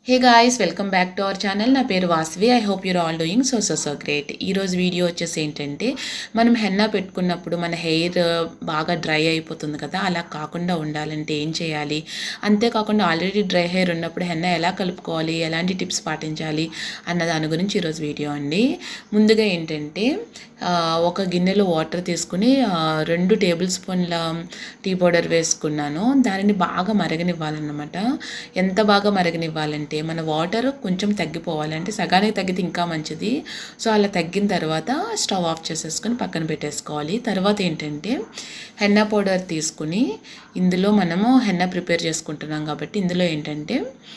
hey guys welcome back to our channel నా పేరు Vasavi I hope you're all doing so so so great ఈరోజు video వచ్చేసి ఏంటంటే మనం హెన్నా పెట్టుకున్నప్పుడు మన హెయిర్ బాగా డ్రై అయిపోతుంది కదా అలా కాకుండా ఉండాలంటే ఏం చేయాలి అంతేకాకుండా ఆల్రెడీ డ్రై హెయిర్ ఉన్నప్పుడు హెన్నా ఎలా కలుపుకోవాలి ఎలాంటి టిప్స్ పాటించాలి అన్న దాని గురించి ఈరోజు వీడియో అండి ముందుగా ఏంటంటే ఆ, ఒక గిన్నెలో వాటర్ తీసుకుని ఆ, రెండు టేబుల్ స్పూన్ల టీ పౌడర్ వేసుకున్నాను దానిని బాగా మరగనివ్వాలన్నమాట ఎంత బాగా మరగనివ్వాలంటే మన వాటర్ కొంచెం తగ్గిపోవాలి అంటే సగానికి తగ్గితే ఇంకా మంచిది సో అలా తగ్గిన తర్వాత స్టవ్ ఆఫ్ చేసేసుకొని పక్కన పెట్టేసుకోవాలి తర్వాత ఏంటంటే హెన్నా పౌడర్ తీసుకుని ఇందులో మనము హెన్నా ప్రిపేర్ చేసుకుంటున్నాం కాబట్టి ఇందులో ఏంటంటే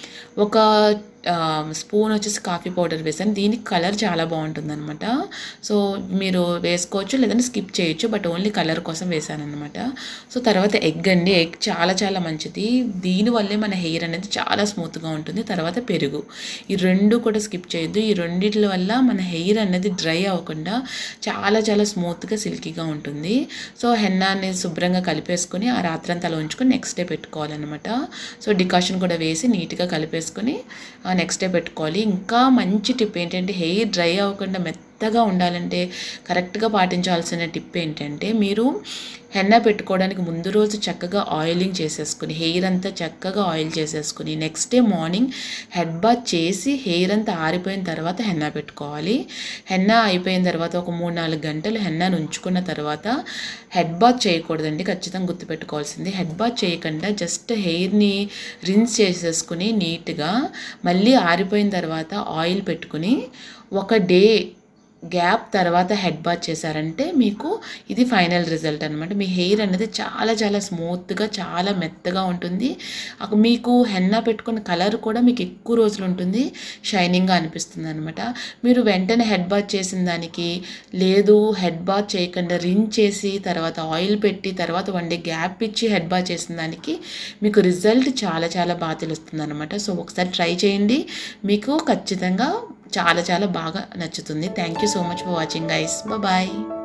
ఒక ఆ, స్పూన్ వచ్చేసి కాఫీ పౌడర్ వేసాను దీనికి కలర్ చాలా బాగుంటుంది అనమాట సో మీరు వేసుకోవచ్చు లేదంటే స్కిప్ చేయొచ్చు బట్ ఓన్లీ కలర్ కోసం వేసాను అనమాట సో తర్వాత ఎగ్ అండి ఎగ్ చాలా చాలా మంచిది దీనివల్లే మన హెయిర్ అనేది చాలా స్మూత్గా ఉంటుంది తర్వాత పెరుగు ఈ రెండు కూడా స్కిప్ చేయొద్దు ఈ రెండిటి వల్ల మన హెయిర్ అనేది డ్రై అవ్వకుండా చాలా చాలా స్మూత్గా సిల్కీగా ఉంటుంది సో హెన్నాని శుభ్రంగా కలిపేసుకొని ఆ రాత్రంతా అలా ఉంచుకొని నెక్స్ట్ డే పెట్టుకోవాలన్నమాట సో డికాషన్ కూడా వేసి నీట్గా కలిపేసుకొని నెక్స్ట్ డే పెట్టుకోవాలి ఇంకా మంచి టిప్ ఏంటంటే హెయిర్ డ్రై అవ్వకుండా మెత్తగా ఉండాలంటే కరెక్ట్గా పాటించాల్సిన టిప్ ఏంటంటే మీరు హెన్నా పెట్టుకోవడానికి ముందు రోజు చక్కగా ఆయిలింగ్ చేసేసుకుని హెయిర్ అంతా చక్కగా ఆయిల్ చేసేసుకుని next day morning head bath చేసి హెయిర్ అంతా ఆరిపోయిన తర్వాత హెన్నా పెట్టుకోవాలి హెన్నా అయిపోయిన తర్వాత ఒక మూడు నాలుగు గంటలు హెన్నాను ఉంచుకున్న తర్వాత హెడ్ బాత్ చేయకూడదండి ఖచ్చితంగా గుర్తుపెట్టుకోవాల్సింది హెడ్ బాత్ చేయకుండా జస్ట్ హెయిర్ని రిన్స్ చేసేసుకుని నీట్గా మళ్ళీ ఆరిపోయిన తర్వాత ఆయిల్ పెట్టుకుని ఒక డే గ్యాప్ తర్వాత హెడ్ బాత్ చేశారంటే మీకు ఇది ఫైనల్ రిజల్ట్ అనమాట మీ హెయిర్ అనేది చాలా చాలా స్మూత్గా చాలా మెత్తగా ఉంటుంది అక మీకు హెన్నా పెట్టుకున్న కలర్ కూడా మీకు ఎక్కువ రోజులు ఉంటుంది షైనింగ్గా అనిపిస్తుంది అనమాట మీరు వెంటనే హెడ్ బాత్ చేసిన దానికి లేదు హెడ్ బాత్ చేయకుండా రిన్ చేసి తర్వాత ఆయిల్ పెట్టి తర్వాత వన్ డే గ్యాప్ ఇచ్చి హెడ్ బాత్ చేసిన దానికి మీకు రిజల్ట్ చాలా చాలా బాగా తెలుస్తుంది అనమాట సో ఒకసారి ట్రై చేయండి మీకు ఖచ్చితంగా చాలా చాలా బాగా నచ్చుతుంది thank you so much for watching guys bye